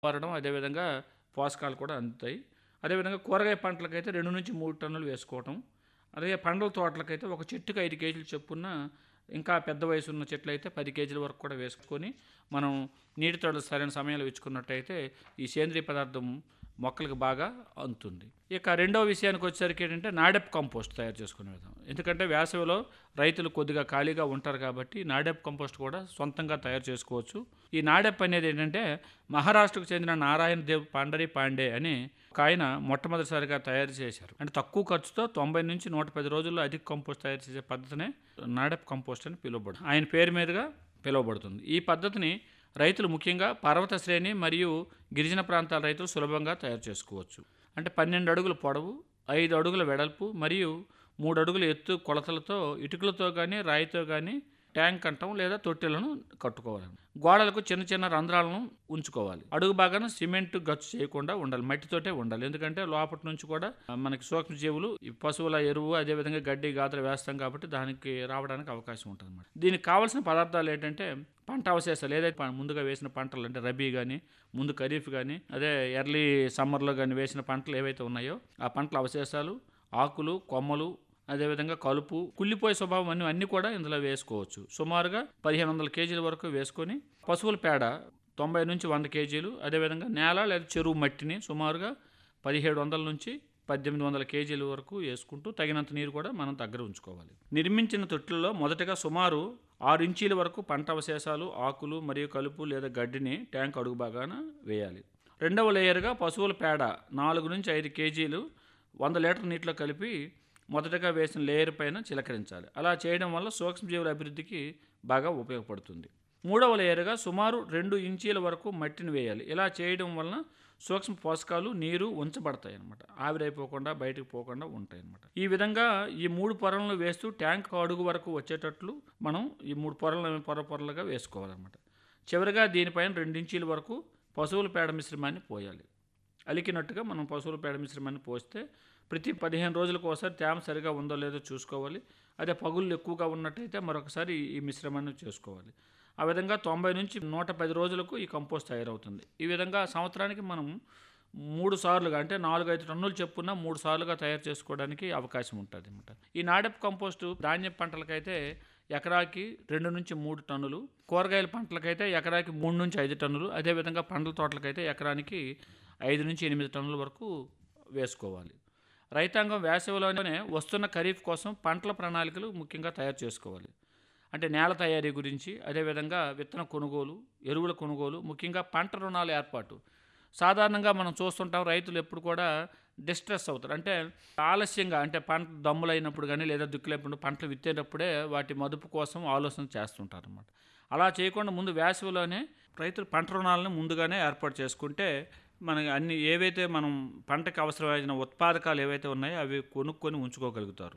వాడడం అదేవిధంగా పోషకాలు కూడా అందుతాయి అదేవిధంగా కూరగాయ పంటలకైతే రెండు నుంచి మూడు టన్నులు వేసుకోవటం అదే పండ్ల తోటలకైతే ఒక చెట్టుకు ఐదు కేజీలు చొప్పున ఇంకా పెద్ద వయసు ఉన్న చెట్లు అయితే పది కేజీల వరకు కూడా వేసుకొని మనం నీటి తోటలు సరైన సమయంలో ఇచ్చుకున్నట్టయితే ఈ సేంద్రియ పదార్థం మొక్కలకు బాగా అందుతుంది ఇక రెండవ విషయానికి వచ్చేసరికి ఏంటంటే నాడెప్ కంపోస్ట్ తయారు చేసుకునే విధానం ఎందుకంటే వేసవిలో రైతులు కొద్దిగా ఖాళీగా ఉంటారు కాబట్టి నాడెప్ కంపోస్ట్ కూడా సొంతంగా తయారు చేసుకోవచ్చు ఈ నాడెప్ అనేది ఏంటంటే మహారాష్ట్రకు చెందిన నారాయణ దేవ్ పాండరి పాండే అని ఒక ఆయన మొట్టమొదటిసారిగా తయారు చేశారు అంటే తక్కువ ఖర్చుతో తొంభై నుంచి నూట పది రోజుల్లో అధిక కంపోస్ట్ తయారు చేసే పద్ధతినే నాడెప్ కంపోస్ట్ అని పిలువబడుతుంది ఆయన పేరు మీదుగా పిలువబడుతుంది ఈ పద్ధతిని రైతులు ముఖ్యంగా పర్వత శ్రేణి మరియు గిరిజన ప్రాంతాల రైతులు సులభంగా తయారు చేసుకోవచ్చు అంటే పన్నెండు అడుగుల పొడవు ఐదు అడుగుల వెడల్పు మరియు మూడు అడుగుల ఎత్తు కొలతలతో ఇటుకలతో కానీ రాయితో కానీ ట్యాంక్ అంటాం లేదా తొట్టెలను కట్టుకోవాలి గోడలకు చిన్న చిన్న రంధ్రాలను ఉంచుకోవాలి అడుగు భాగాన సిమెంట్ గచ్చు చేయకుండా ఉండాలి మట్టితోటే ఉండాలి ఎందుకంటే లోపటి నుంచి కూడా మనకి సూక్ష్మజీవులు ఈ పశువుల ఎరువు అదేవిధంగా గడ్డి గాత్ర వేస్తాం కాబట్టి దానికి రావడానికి అవకాశం ఉంటుంది అన్నమాట దీనికి కావాల్సిన పదార్థాలు ఏంటంటే పంట అవశేషాలు ఏదైతే ప- ముందుగా వేసిన పంటలు అంటే రబీ కానీ ముందు ఖరీఫ్ కానీ అదే ఎర్లీ సమ్మర్లో కానీ వేసిన పంటలు ఏవైతే ఉన్నాయో ఆ పంటల అవశేషాలు ఆకులు కొమ్మలు అదేవిధంగా కలుపు కుళ్ళిపోయే స్వభావం అన్ని అన్నీ కూడా ఇందులో వేసుకోవచ్చు సుమారుగా పదిహేను వందల కేజీల వరకు వేసుకొని పశువుల పేడ తొంభై నుంచి వంద కేజీలు అదేవిధంగా నేల లేదా చెరువు మట్టిని సుమారుగా పదిహేడు వందల నుంచి పద్దెనిమిది వందల కేజీల వరకు వేసుకుంటూ తగినంత నీరు కూడా మనం దగ్గర ఉంచుకోవాలి నిర్మించిన తొట్టుల్లో మొదటగా సుమారు ఆరు ఇంచీల వరకు పంట అవశేషాలు ఆకులు మరియు కలుపు లేదా గడ్డిని ట్యాంక్ అడుగు భాగాన వేయాలి రెండవ లేయర్గా పశువుల పేడ నాలుగు నుంచి ఐదు కేజీలు వంద లీటర్ నీటిలో కలిపి మొదటగా వేసిన లేయర్ పైన చిలకరించాలి అలా చేయడం వల్ల సూక్ష్మజీవుల అభివృద్ధికి బాగా ఉపయోగపడుతుంది మూడవ లేయర్గా సుమారు రెండు ఇంచీల వరకు మట్టిని వేయాలి ఇలా చేయడం వలన సూక్ష్మ పోషకాలు నీరు ఉంచబడతాయి అన్నమాట ఆవిరైపోకుండా బయటకు పోకుండా ఉంటాయి అన్నమాట ఈ విధంగా ఈ మూడు పొరలను వేస్తూ ట్యాంక్ అడుగు వరకు వచ్చేటట్లు మనం ఈ మూడు పొరలను పొర పొరలుగా వేసుకోవాలన్నమాట చివరిగా దీనిపైన రెండించీల వరకు పశువుల పేడ మిశ్రమాన్ని పోయాలి అలికినట్టుగా మనం పశువుల పేడ మిశ్రమాన్ని పోస్తే ప్రతి పదిహేను రోజులకు ఒకసారి తేమ సరిగా ఉందో లేదో చూసుకోవాలి అదే పగుళ్ళు ఎక్కువగా ఉన్నట్టయితే మరొకసారి ఈ మిశ్రమాన్ని చేసుకోవాలి ఆ విధంగా తొంభై నుంచి నూట పది రోజులకు ఈ కంపోస్ట్ తయారవుతుంది ఈ విధంగా సంవత్సరానికి మనం మూడు సార్లుగా అంటే నాలుగు ఐదు టన్నులు చెప్పున మూడు సార్లుగా తయారు చేసుకోవడానికి అవకాశం ఉంటుంది అనమాట ఈ నాడప్ కంపోస్టు ధాన్యం పంటలకైతే ఎకరాకి రెండు నుంచి మూడు టన్నులు కూరగాయల పంటలకైతే ఎకరాకి మూడు నుంచి ఐదు టన్నులు అదేవిధంగా పండ్ల తోటలకైతే ఎకరానికి ఐదు నుంచి ఎనిమిది టన్నుల వరకు వేసుకోవాలి రైతాంగం వేసవిలోనే వస్తున్న ఖరీఫ్ కోసం పంటల ప్రణాళికలు ముఖ్యంగా తయారు చేసుకోవాలి అంటే నేల తయారీ గురించి అదేవిధంగా విత్తన కొనుగోలు ఎరువుల కొనుగోలు ముఖ్యంగా పంట రుణాల ఏర్పాటు సాధారణంగా మనం చూస్తుంటాం రైతులు ఎప్పుడు కూడా డిస్ట్రెస్ అవుతారు అంటే ఆలస్యంగా అంటే పంట దమ్ములైనప్పుడు కానీ లేదా దుక్కులైనప్పుడు పంటలు విత్తేటప్పుడే వాటి మదుపు కోసం ఆలోచన చేస్తుంటారు అన్నమాట అలా చేయకుండా ముందు వేసవిలోనే రైతులు పంట రుణాలను ముందుగానే ఏర్పాటు చేసుకుంటే మనకి అన్ని ఏవైతే మనం పంటకు అవసరమైన ఉత్పాదకాలు ఏవైతే ఉన్నాయో అవి కొనుక్కొని ఉంచుకోగలుగుతారు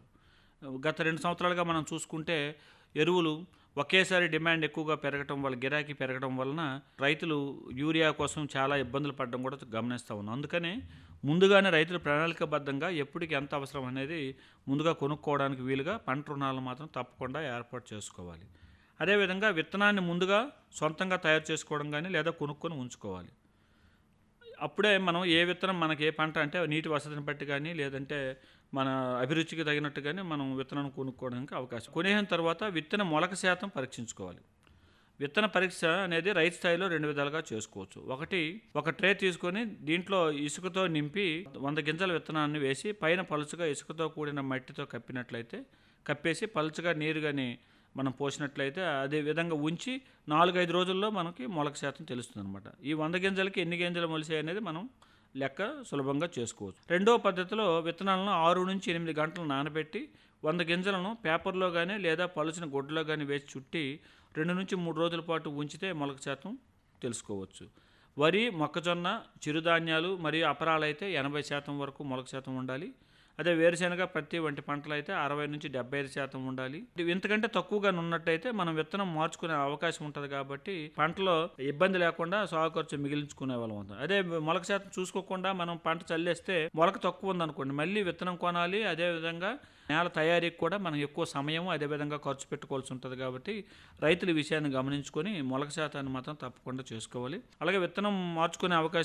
గత రెండు సంవత్సరాలుగా మనం చూసుకుంటే ఎరువులు ఒకేసారి డిమాండ్ ఎక్కువగా పెరగటం వల్ల గిరాకీ పెరగడం వలన రైతులు యూరియా కోసం చాలా ఇబ్బందులు పడడం కూడా గమనిస్తూ ఉన్నాం అందుకని ముందుగానే రైతులు ప్రణాళికబద్ధంగా ఎప్పటికి ఎంత అవసరం అనేది ముందుగా కొనుక్కోవడానికి వీలుగా పంట రుణాలను మాత్రం తప్పకుండా ఏర్పాటు చేసుకోవాలి అదేవిధంగా విత్తనాన్ని ముందుగా సొంతంగా తయారు చేసుకోవడం కానీ లేదా కొనుక్కొని ఉంచుకోవాలి అప్పుడే మనం ఏ విత్తనం మనకి ఏ పంట అంటే నీటి వసతిని బట్టి కానీ లేదంటే మన అభిరుచికి తగినట్టుగానే మనం విత్తనం కొనుక్కోవడానికి అవకాశం కొనేసిన తర్వాత విత్తన మొలక శాతం పరీక్షించుకోవాలి విత్తన పరీక్ష అనేది రైతు స్థాయిలో రెండు విధాలుగా చేసుకోవచ్చు ఒకటి ఒక ట్రే తీసుకొని దీంట్లో ఇసుకతో నింపి వంద గింజల విత్తనాన్ని వేసి పైన పలుచగా ఇసుకతో కూడిన మట్టితో కప్పినట్లయితే కప్పేసి పలుచగా నీరు కానీ మనం పోసినట్లయితే అదే విధంగా ఉంచి నాలుగైదు రోజుల్లో మనకి మొలక శాతం తెలుస్తుంది అనమాట ఈ వంద గింజలకి ఎన్ని గింజలు మొలిసాయి అనేది మనం లెక్క సులభంగా చేసుకోవచ్చు రెండో పద్ధతిలో విత్తనాలను ఆరు నుంచి ఎనిమిది గంటలు నానబెట్టి వంద గింజలను పేపర్లో కానీ లేదా పలుచిన గుడ్డలో కానీ వేసి చుట్టి రెండు నుంచి మూడు రోజుల పాటు ఉంచితే మొలక శాతం తెలుసుకోవచ్చు వరి మొక్కజొన్న చిరుధాన్యాలు మరియు అపరాలు అయితే ఎనభై శాతం వరకు మొలక శాతం ఉండాలి అదే వేరుశెనగ పత్తి వంటి పంటలు అయితే అరవై నుంచి డెబ్బై ఐదు శాతం ఉండాలి ఇంతకంటే తక్కువగా ఉన్నట్టయితే మనం విత్తనం మార్చుకునే అవకాశం ఉంటుంది కాబట్టి పంటలో ఇబ్బంది లేకుండా సాగు ఖర్చు మిగిలించుకునే వాళ్ళం అవుతాం అదే మొలక శాతం చూసుకోకుండా మనం పంట చల్లేస్తే మొలక తక్కువ ఉందనుకోండి మళ్ళీ విత్తనం కొనాలి అదే విధంగా నేల తయారీకి కూడా మనం ఎక్కువ సమయం అదేవిధంగా ఖర్చు పెట్టుకోవాల్సి ఉంటుంది కాబట్టి రైతులు ఈ విషయాన్ని గమనించుకొని మొలక శాతాన్ని మాత్రం తప్పకుండా చేసుకోవాలి అలాగే విత్తనం మార్చుకునే అవకాశం